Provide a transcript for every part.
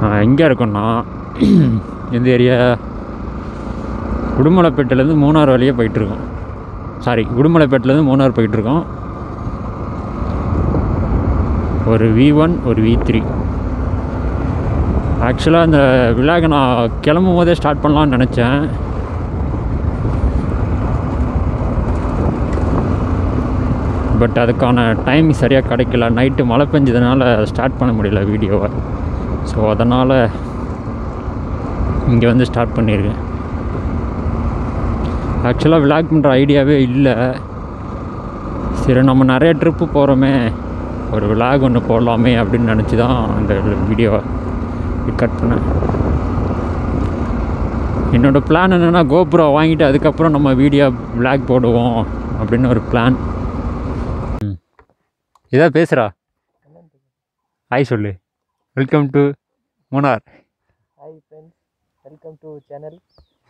எங்கே இருக்கோன்னா எந்த ஏரியா உடுமலைப்பேட்டிலேருந்து மூணார் வழியே போயிட்டுருக்கோம் சாரி உடுமலைப்பேட்டிலேருந்து மூணார் போயிட்டுருக்கோம் ஒரு வி ஒன் ஒரு வி த்ரீ ஆக்சுவலாக அந்த விழாக்கு நான் கிளம்பும் போதே ஸ்டார்ட் பண்ணலான்னு நினச்சேன் பட் அதுக்கான டைம் சரியாக கிடைக்கல நைட்டு மழை பெஞ்சதுனால ஸ்டார்ட் பண்ண முடியல வீடியோவை ஸோ அதனால் இங்கே வந்து ஸ்டார்ட் பண்ணியிருக்கேன் ஆக்சுவலாக விளாக் பண்ணுற ஐடியாவே இல்லை சரி நம்ம நிறைய ட்ரிப்பு போகிறோமே ஒரு விளாக் ஒன்று போடலாமே அப்படின்னு நினச்சி தான் அந்த வீடியோவை கட் பண்ணேன் என்னோடய பிளான் என்னென்னா கோபுரோ வாங்கிட்டு அதுக்கப்புறம் நம்ம வீடியோ விளாக் போடுவோம் அப்படின்னு ஒரு பிளான் இதா பேசுகிறா ஹாய் சொல்லு welcome to Munnar hi friends welcome to channel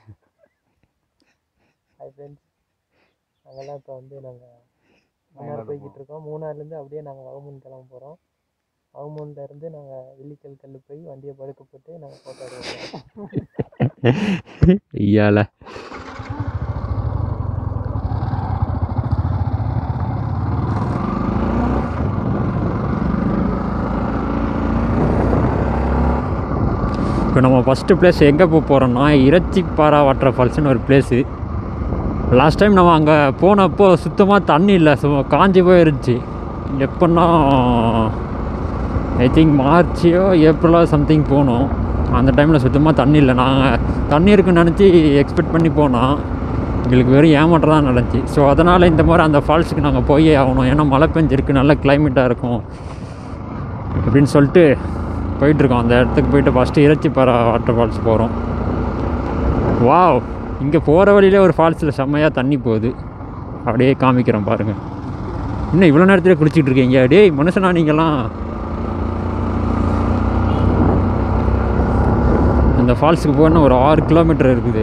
hi friends நாங்கள்லாம் இப்போ வந்து நாங்கள் மூணார் போய்கிட்டு இருக்கோம் மூணார்லேருந்து அப்படியே நாங்கள் வகமூன் கிளம்ப போகிறோம் வகமூன்லேருந்து நாங்கள் வெள்ளிக்கல் கல் போய் வண்டியை படுக்க போட்டு நாங்கள் ஃபோட்டோ எடுக்கிறோம் ஐயால இப்போ நம்ம ஃபஸ்ட்டு பிளேஸ் எங்கே போக போகிறோம்னா இறைச்சிப்பாரா வாட்டர் ஃபால்ஸ்னு ஒரு பிளேஸு லாஸ்ட் டைம் நம்ம அங்கே போனப்போ சுத்தமாக தண்ணி இல்லை சும்மா காஞ்சி போயிருந்துச்சு எப்போன்னா ஐ திங்க் மார்ச்சோ ஏப்ரலோ சம்திங் போனோம் அந்த டைமில் சுத்தமாக தண்ணி இல்லை நாங்கள் தண்ணி இருக்குன்னு நினச்சி எக்ஸ்பெக்ட் பண்ணி போனோம் எங்களுக்கு வெறும் ஏமாற்றம் தான் நடந்துச்சு ஸோ அதனால் இந்த மாதிரி அந்த ஃபால்ஸுக்கு நாங்கள் போயே ஆகணும் ஏன்னா மழை பெஞ்சிருக்கு நல்ல கிளைமேட்டாக இருக்கும் அப்படின்னு சொல்லிட்டு போயிட்டுருக்கோம் அந்த இடத்துக்கு போயிட்டு ஃபஸ்ட்டு இறைச்சிப்பாறை வாட்டர் ஃபால்ஸ் போகிறோம் வாவ் இங்கே போகிற வழியிலே ஒரு ஃபால்ஸில் செம்மையாக தண்ணி போகுது அப்படியே காமிக்கிறோம் பாருங்கள் இன்னும் இவ்வளோ நேரத்தில் குளிச்சிட்டு இருக்கீங்க டேய் மனுஷனா நீங்களாம் அந்த ஃபால்ஸுக்கு போகணும் ஒரு ஆறு கிலோமீட்டர் இருக்குது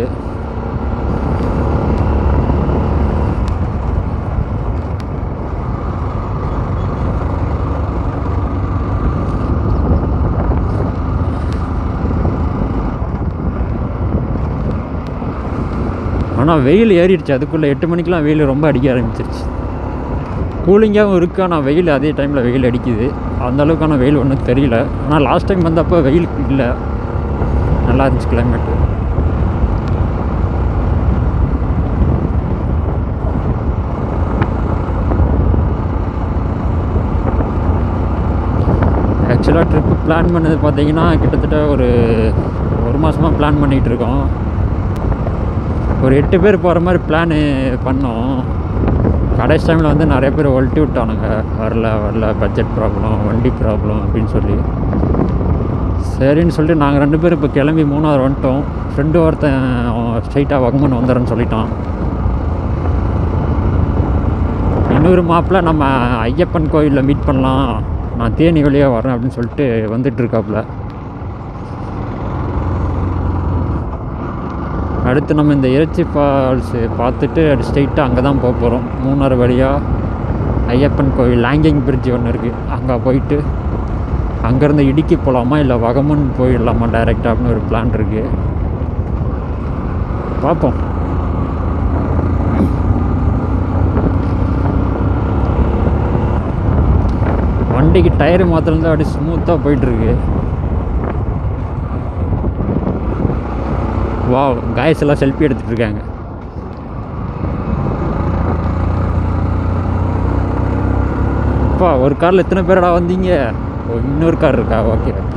ஆனால் வெயில் ஏறிடுச்சு அதுக்குள்ளே எட்டு மணிக்கெலாம் வெயில் ரொம்ப அடிக்க ஆரம்பிச்சிருச்சு கூலிங்காகவும் இருக்கு ஆனால் வெயில் அதே டைமில் வெயில் அடிக்குது அந்த அளவுக்கான வெயில் ஒன்றும் தெரியல ஆனால் லாஸ்ட் டைம் வந்தப்போ வெயில் இல்லை நல்லா இருந்துச்சு கிளைமேட்டு ஆக்சுவலாக ட்ரிப்பு பிளான் பண்ணது பார்த்தீங்கன்னா கிட்டத்தட்ட ஒரு ஒரு மாதமாக பிளான் பண்ணிகிட்டு இருக்கோம் ஒரு எட்டு பேர் போகிற மாதிரி பிளானு பண்ணோம் கடைசி டைமில் வந்து நிறைய பேர் ஒழட்டி விட்டானுங்க வரல வரல பட்ஜெட் ப்ராப்ளம் வண்டி ப்ராப்ளம் அப்படின்னு சொல்லி சரின்னு சொல்லிட்டு நாங்கள் ரெண்டு பேரும் இப்போ கிளம்பி மூணாவது வந்துட்டோம் ஃப்ரெண்டு ஒருத்தன் ஸ்ட்ரைட்டாக வகமன் வந்துடுறேன்னு சொல்லிட்டான் இன்னொரு மாப்பிள்ள நம்ம ஐயப்பன் கோயிலில் மீட் பண்ணலாம் நான் தேனி வழியாக வரேன் அப்படின்னு சொல்லிட்டு வந்துட்டு இருக்காப்புல அடுத்து நம்ம இந்த இறைச்சி ஃபால்ஸு பார்த்துட்டு அது ஸ்ட்ரைட்டாக அங்கே தான் போக போகிறோம் மூணாறு வழியாக ஐயப்பன் கோவில் லாங்கிங் பிரிட்ஜ் ஒன்று இருக்குது அங்கே போயிட்டு அங்கேருந்து இடுக்கி போகலாமா இல்லை வகமுன் போயிடலாமா டைரெக்டாக அப்படின்னு ஒரு பிளான் இருக்குது பார்ப்போம் வண்டிக்கு டயரு மாத்திரம் அப்படியே ஸ்மூத்தாக போயிட்டுருக்கு வா காய்ஸ் எல்லாம் செல்ஃபி எடுத்துகிட்டு இருக்காங்க அப்பா ஒரு காரில் எத்தனை பேரடா வந்தீங்க ஓ இன்னொரு கார் இருக்கா ஓகே ஓகே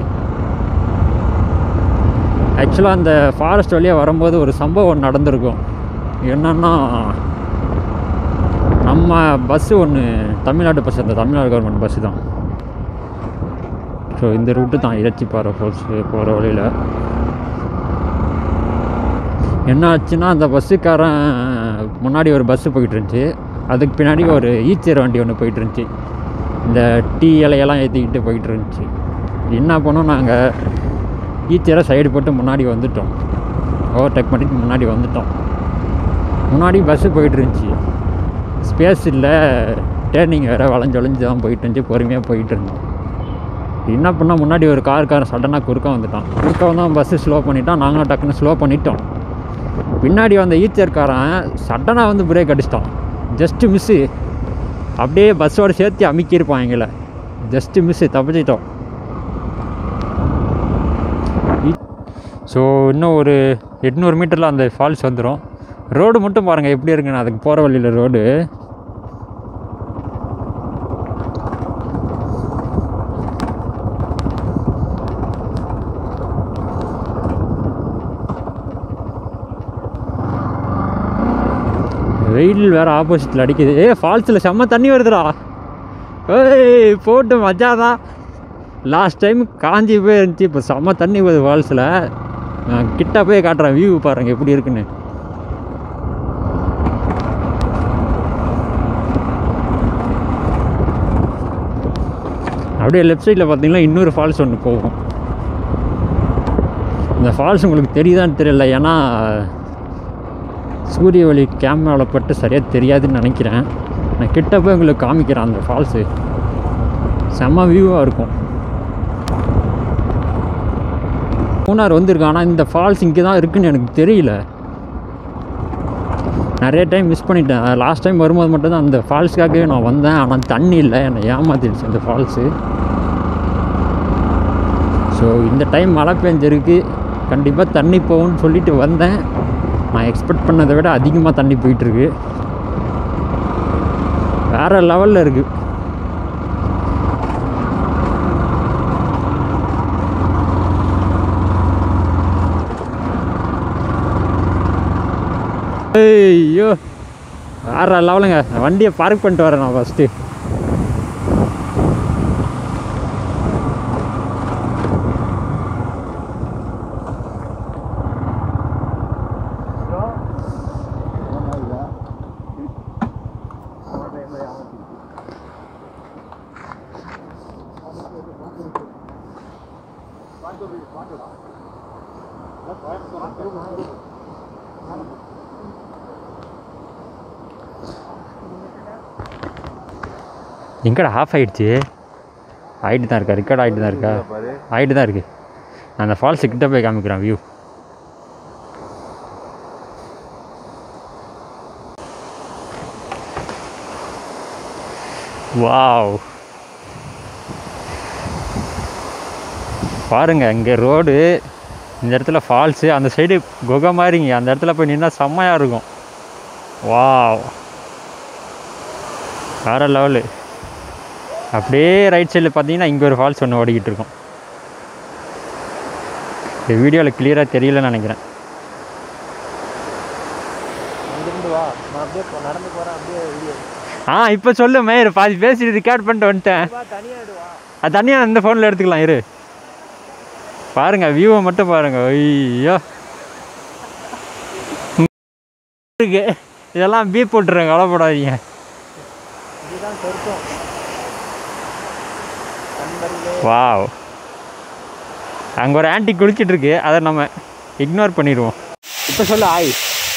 ஆக்சுவலாக அந்த ஃபாரஸ்ட் வழியாக வரும்போது ஒரு சம்பவம் நடந்திருக்கும் என்னன்னா நம்ம பஸ்ஸு ஒன்று தமிழ்நாடு பஸ் அந்த தமிழ்நாடு கவர்மெண்ட் பஸ்ஸு தான் ஸோ இந்த ரூட்டு தான் இறைச்சிப்பாறை ஃபால்ஸ் போகிற வழியில் என்ன ஆச்சுன்னா அந்த பஸ்ஸுக்காரன் முன்னாடி ஒரு பஸ்ஸு போயிட்டு இருந்துச்சு அதுக்கு பின்னாடி ஒரு ஈச்சர் வண்டி ஒன்று போயிட்டு இருந்துச்சு இந்த டீ இலையெல்லாம் ஏற்றிக்கிட்டு போயிட்டு இருந்துச்சு என்ன பண்ணோம் நாங்கள் ஈச்சரை சைடு போட்டு முன்னாடி வந்துட்டோம் ஓவர்டேக் பண்ணிட்டு முன்னாடி வந்துட்டோம் முன்னாடி பஸ்ஸு போயிட்டு இருந்துச்சு ஸ்பேஸ் இல்லை டேர்னிங் வேறு வளைஞ்சு வளைஞ்சு தான் போயிட்டு இருந்துச்சு பொறுமையாக போயிட்டு இருந்தோம் என்ன பண்ணால் முன்னாடி ஒரு காருக்காரன் சடனாக குறுக்க வந்துட்டான் குறுக்க வந்தால் பஸ்ஸு ஸ்லோ பண்ணிட்டான் நாங்களும் டக்குன்னு ஸ்லோ பண்ணிட்டோம் பின்னாடி வந்த ஈச்சர்காரன் சடனாக வந்து பிரேக் அடிச்சிட்டான் ஜஸ்ட்டு மிஸ்ஸு அப்படியே பஸ்ஸோட சேர்த்து அமுக்கியிருப்பான் எங்களை ஜஸ்ட்டு மிஸ்ஸு தப்பிச்சிட்டோம் ஸோ இன்னும் ஒரு எட்நூறு மீட்டரில் அந்த ஃபால்ஸ் வந்துடும் ரோடு மட்டும் பாருங்கள் எப்படி இருக்குன்னு அதுக்கு போகிற வழியில் ரோடு வெயில் வேறு ஆப்போசிட்டில் அடிக்குது ஏ ஃபால்ஸில் செம்ம தண்ணி வருதுடா ஏய் போட்டு மஜாதான் லாஸ்ட் டைம் காஞ்சி போய் இருந்துச்சு இப்போ செம்ம தண்ணி வருது ஃபால்ஸில் நான் கிட்ட போய் காட்டுறேன் வியூ பாருங்கள் எப்படி இருக்குன்னு அப்படியே லெஃப்ட் சைடில் பார்த்தீங்கன்னா இன்னொரு ஃபால்ஸ் ஒன்று போகும் இந்த ஃபால்ஸ் உங்களுக்கு தெரியுதான்னு தெரியல ஏன்னா சூரிய ஒளி கேமராவில் பட்டு சரியாக தெரியாதுன்னு நினைக்கிறேன் நான் கிட்ட போய் உங்களுக்கு காமிக்கிறேன் அந்த ஃபால்ஸு செம்ம வியூவாக இருக்கும் மூணார் வந்திருக்கேன் ஆனால் இந்த ஃபால்ஸ் இங்கே தான் இருக்குன்னு எனக்கு தெரியல நிறைய டைம் மிஸ் பண்ணிட்டேன் லாஸ்ட் டைம் வரும்போது மட்டும்தான் அந்த ஃபால்ஸ்க்காகவே நான் வந்தேன் ஆனால் தண்ணி இல்லை என்னை ஏமாத்திடுச்சு அந்த ஃபால்ஸு ஸோ இந்த டைம் மழை பெஞ்சிருக்கு கண்டிப்பாக தண்ணி போகும்னு சொல்லிட்டு வந்தேன் நான் எக்ஸ்பெக்ட் பண்ணதை விட அதிகமாக தண்ணி போயிட்டுருக்கு வேறு லெவலில் இருக்குது ஐயோ வேறு லெவலுங்க வண்டியை பார்க் பண்ணிட்டு வரேன் நான் ஃபஸ்ட்டு எங்கடா ஆஃப் ஆயிடுச்சு ஆகிட்டு தான் இருக்கா ரெக்கார்ட் ஆகிட்டு தான் இருக்கா ஆகிட்டு தான் இருக்குது நான் அந்த ஃபால்ஸு கிட்ட போய் காமிக்கிறேன் வியூ வாவ் பாருங்க இங்கே ரோடு இந்த இடத்துல ஃபால்ஸு அந்த சைடு குகை மாதிரிங்க அந்த இடத்துல போய் நின்னா செம்மையாக இருக்கும் வாவ் வேறு லெவலு அப்படியே ரைட் சைடில் பார்த்தீங்கன்னா இங்கே ஒரு ஃபால்ஸ் ஒன்று ஓடிக்கிட்டு இருக்கும் இந்த வீடியோவில் கிளியராக தெரியலன்னு நினைக்கிறேன் அங்கிருந்து வா நான் அப்படியே போ- நடந்து போகிறேன் அப்படியே வீடியோ ஆ இப்போ சொல்லு மயிர் பாதி பேசிட்டு ரெக்கார்ட் பண்ணிட்டு வந்துட்டேன் வா தனியாக எடுவா அது தனியாக இந்த ஃபோனில் எடுத்துக்கலாம் இரு பாருங்க வியூவை மட்டும் பாருங்க ஐயோ இருக்கு இதெல்லாம் பீப் போட்டுருங்க கவலைப்படாதீங்க இதுதான் சொர்க்கம் நண்பர்களே வாவ் அங்கே ஒரு ஆன்ட்டி குளிச்சிட்டு இருக்கு அதை நம்ம இக்னோர் பண்ணிடுவோம் இப்போ சொல்லு ஆய்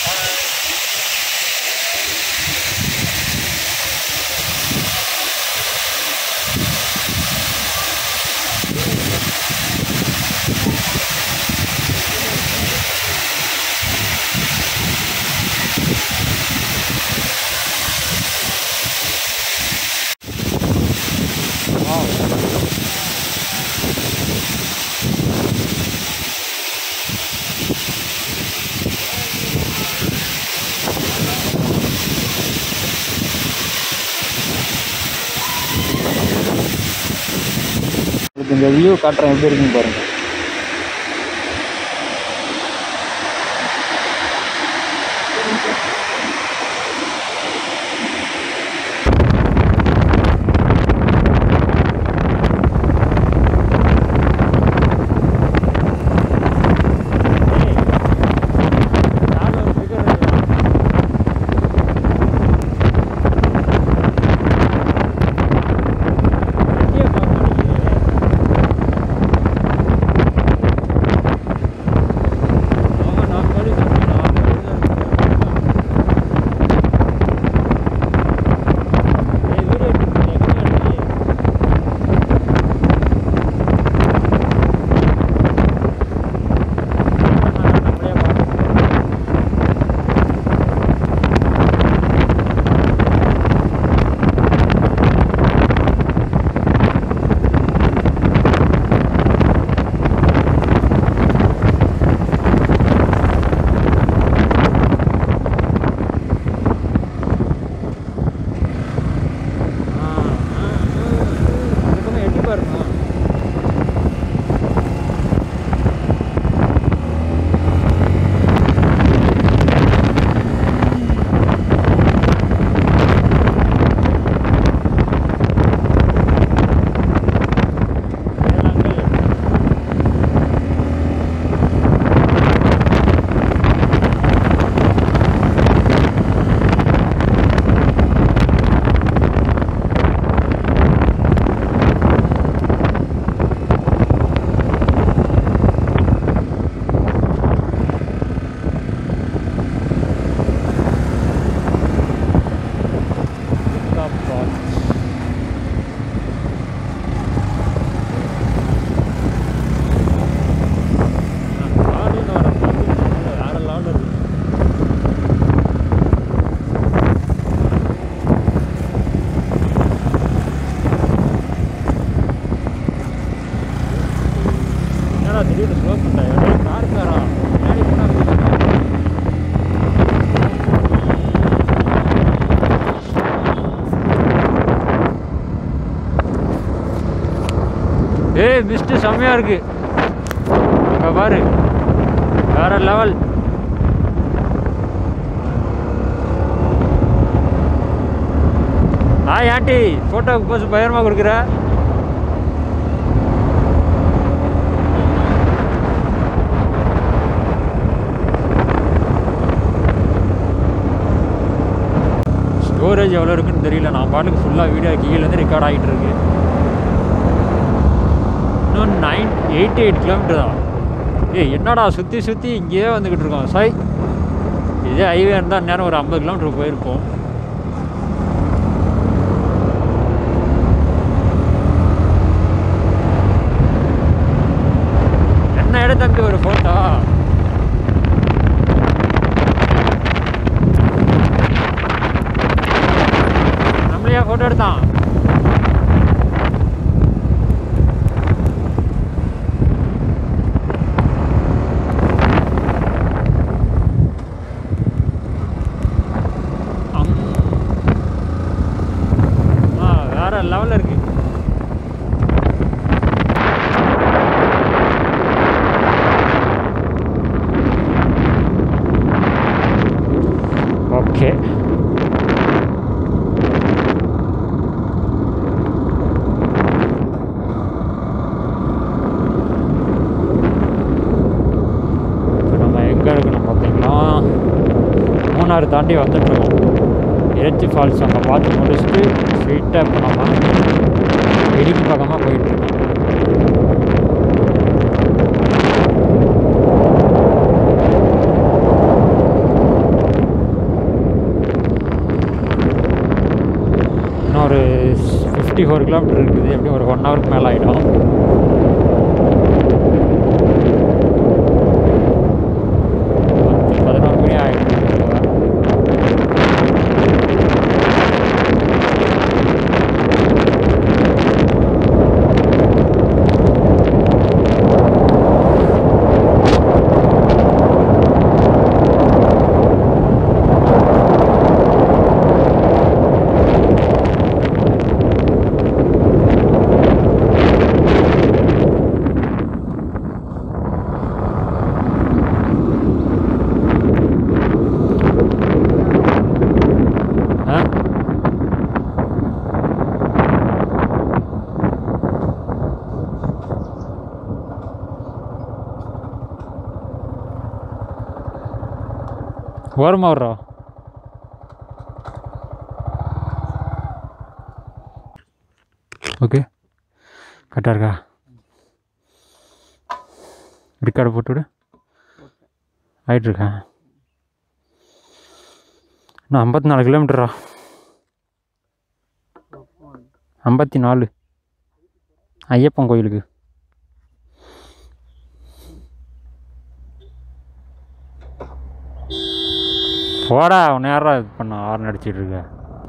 உங்களுக்கு இந்த வியூ காட்டுறேன் எப்படி இருக்குன்னு பாருங்க ஏய் மிஸ்ட்டு செம்மையாக இருக்கு அங்கே பாரு வேற லெவல் ஹாய் ஆண்டி ஃபோட்டோவுக்கு போஸ் பயங்கரமாக கொடுக்குற ஸ்டோரேஜ் எவ்வளோ இருக்குன்னு தெரியல நான் பாட்டுக்கு ஃபுல்லாக வீடியோ கீழேருந்து ரெக்கார்ட் ஆகிட்டு இருக்கு இன்னும் நைன் எயிட்டி எயிட் கிலோமீட்டர் தான் ஏய் என்னடா சுற்றி சுற்றி இங்கேயே வந்துக்கிட்டு இருக்கோம் சாய் இதே ஹைவே இருந்தால் நேரம் ஒரு ஐம்பது கிலோமீட்டர் போயிருப்போம் என்ன இடம் தம்பி ஒரு ஃபோட்டோ நம்மளையா ஃபோட்டோ எடுத்தான் அம். ஆ வேற லெவலில் இருக்கு ஓகே இப்போ நம்ம எங்கே இருக்கணும் பார்த்தீங்கன்னா மூணாறு தாண்டி வந்துட்டுருக்கோம் இறைச்சி ஃபால்ஸ் அங்கே பார்த்து முடிச்சுட்டு ஸ்ட்ரெயிட்டாக இப்போ நம்ம இடுக்கி பக்கமாக போயிட்டுருக்கோம் இன்னும் ஒரு ஃபிஃப்டி ஃபோர் கிலோமீட்டர் இருக்குது எப்படியும் ஒரு ஒன் ஹவருக்கு மேலே ஆகிடும் பதினோரு மணி ஆகிடும் ஆ ஓரமாக வர்றா ஓகே கரெக்டாக இருக்கா ரெக்கார்டு போட்டுவிடு ஆகிட்டுருக்கேன் இன்னும் ஐம்பத்தி நாலு கிலோமீட்டரா ஐம்பத்தி நாலு ஐயப்பன் கோயிலுக்கு போடா உன்னை யாரா இது பண்ண ஆறு அடிச்சிட்டு இருக்க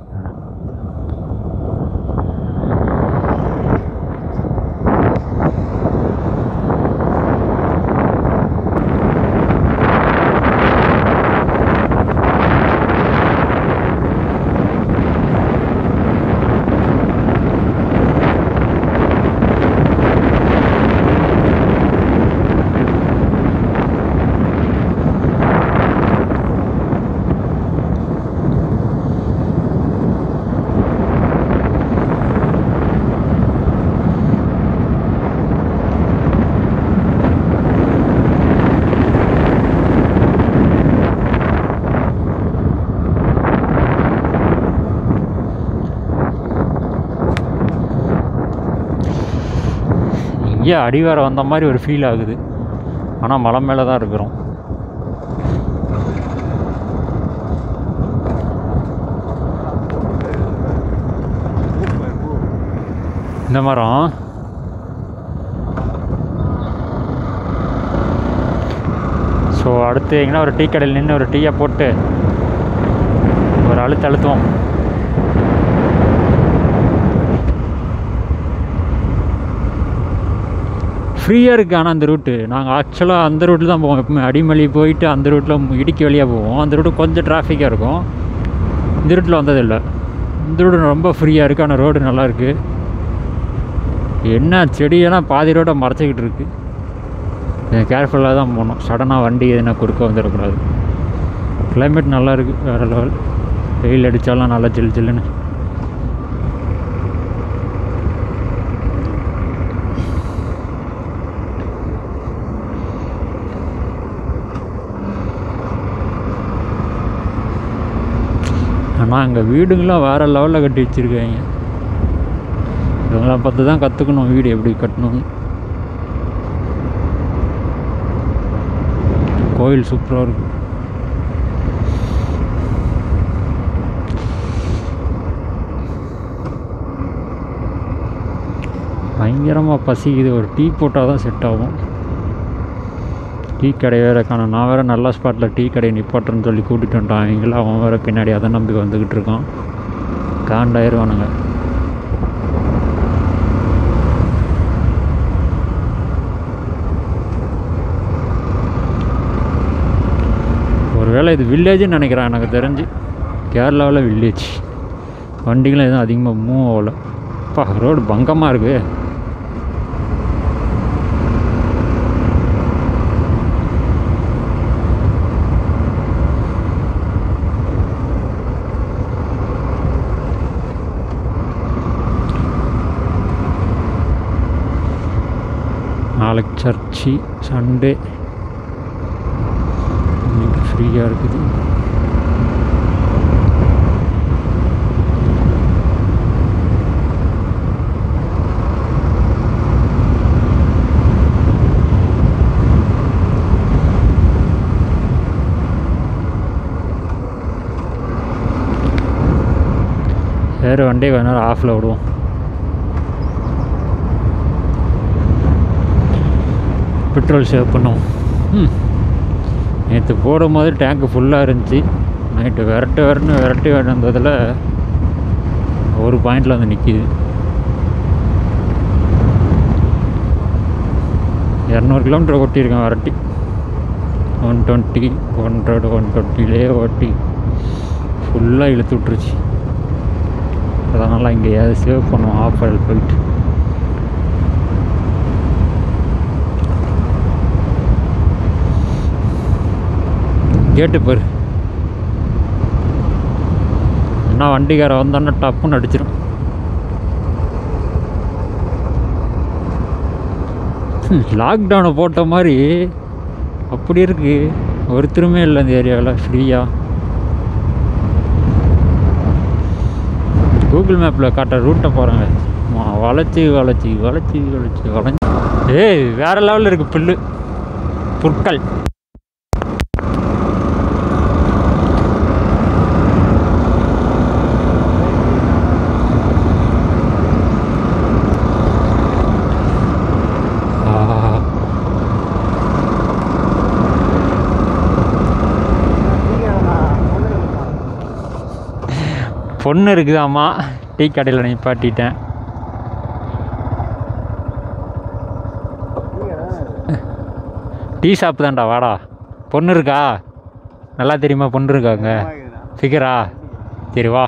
இங்கே அடிவாரம் வந்த மாதிரி ஒரு ஃபீல் ஆகுது ஆனால் மலை மேலே தான் இருக்கிறோம் இந்த மரம் ஸோ அடுத்து எங்கன்னா ஒரு டீ கடையில் நின்று ஒரு டீயை போட்டு ஒரு அழுத்து அழுத்துவோம் ஃப்ரீயாக இருக்குது ஆனால் அந்த ரூட்டு நாங்கள் ஆக்சுவலாக அந்த ரூட்டில் தான் போவோம் எப்பவுமே அடிமலி போயிட்டு அந்த ரூட்டில் இடுக்கி வழியாக போவோம் அந்த ரூட்டு கொஞ்சம் டிராஃபிக்காக இருக்கும் இந்த ரூட்டில் வந்ததில்லை இந்த ரூட்டு ரொம்ப ஃப்ரீயாக இருக்குது ஆனால் ரோடு நல்லா இருக்குது என்ன செடியெல்லாம் பாதி ரோட்டை மறைச்சிக்கிட்டு இருக்கு கேர்ஃபுல்லாக தான் போகணும் சடனாக வண்டி எதுனா குறுக்க வந்துடக்கூடாது கிளைமேட் நல்லா இருக்குது வேறு லெவல் வெயில் அடித்தாலும் நல்லா ஜில் ஜில்லுன்னு ஆனால் அங்கே வீடுங்களாம் வேறு லெவலில் கட்டி வச்சுருக்காங்க இவங்கள பார்த்து தான் கற்றுக்கணும் வீடு எப்படி கட்டணும்னு கோயில் சூப்பராக இருக்கு பயங்கரமாக பசிக்குது ஒரு டீ போட்டால் தான் செட் ஆகும் டீ கடை வேறு காணும் நான் வேறு நல்ல ஸ்பாட்டில் டீ கடை நிப்பாட்டுறேன்னு சொல்லி கூட்டிகிட்டு வந்துட்டான் அவங்களாம் அவன் வேறு பின்னாடி அதை நம்பி வந்துக்கிட்டு இருக்கான் காண்டாயிருவானுங்க ஒருவேளை இது வில்லேஜ்னு நினைக்கிறேன் எனக்கு தெரிஞ்சு கேரளாவில் வில்லேஜ் வண்டிகளும் எதுவும் அதிகமாக மூவ் ஆகல அப்பா ரோடு பங்கமாக இருக்குது நாளைக்கு சர்ச்சு சண்டே இன்னைக்கு ஃப்ரீயாக இருக்குது வேறு வண்டி கொஞ்ச நேரம் ஆஃபில் விடுவோம் பெட்ரோல் சேவ் பண்ணுவோம் ம் நேற்று போடும்போது டேங்க்கு ஃபுல்லாக இருந்துச்சு நைட்டு விரட்டு விரட்டு விரட்டி வந்ததில் ஒரு பாயிண்டில் வந்து நிற்கிது இரநூறு கிலோமீட்டர் ஓட்டியிருக்கேன் விரட்டி one twenty one hundred one டுவெண்ட்டிலே ஓட்டி ஃபுல்லாக இழுத்து விட்ருச்சு அதனால் எங்கேயாவது சேவ் பண்ணுவோம் ஆஃப் ஆயில் போயிட்டு கேட்டு பாரு என்ன வண்டிக்கார வந்தோன்னா டப்புன்னு அடிச்சிடும் லாக்டவுனை போட்ட மாதிரி அப்படி இருக்கு ஒருத்தருமே இல்லை இந்த ஏரியாவில் ஃப்ரீயாக கூகுள் மேப்பில் காட்டுற ரூட்டை பாருங்க மா- வளைச்சி வளைச்சி வளைச்சி வளைச்சி வளைஞ்சி ஏய் வேற லெவலில் இருக்குது புல்லு புற்கள் ஆஹா. பொண்ணு இருக்குதாம்மா டீ கடையில் நிப்பாட்டிட்டேன் டீ ஷாப் தான்டா வாடா பொண்ணு இருக்கா நல்லா தெரியுமா பொண்ணு இருக்காங்க ஃபிகரா சரி வா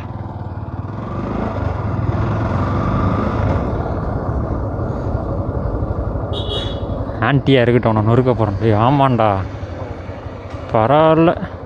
ஆன்ட்டியாக இருக்கட்டும் நான் நொறுக்க போகிறேன் ஏய் ஆமாண்டா பரவாயில்ல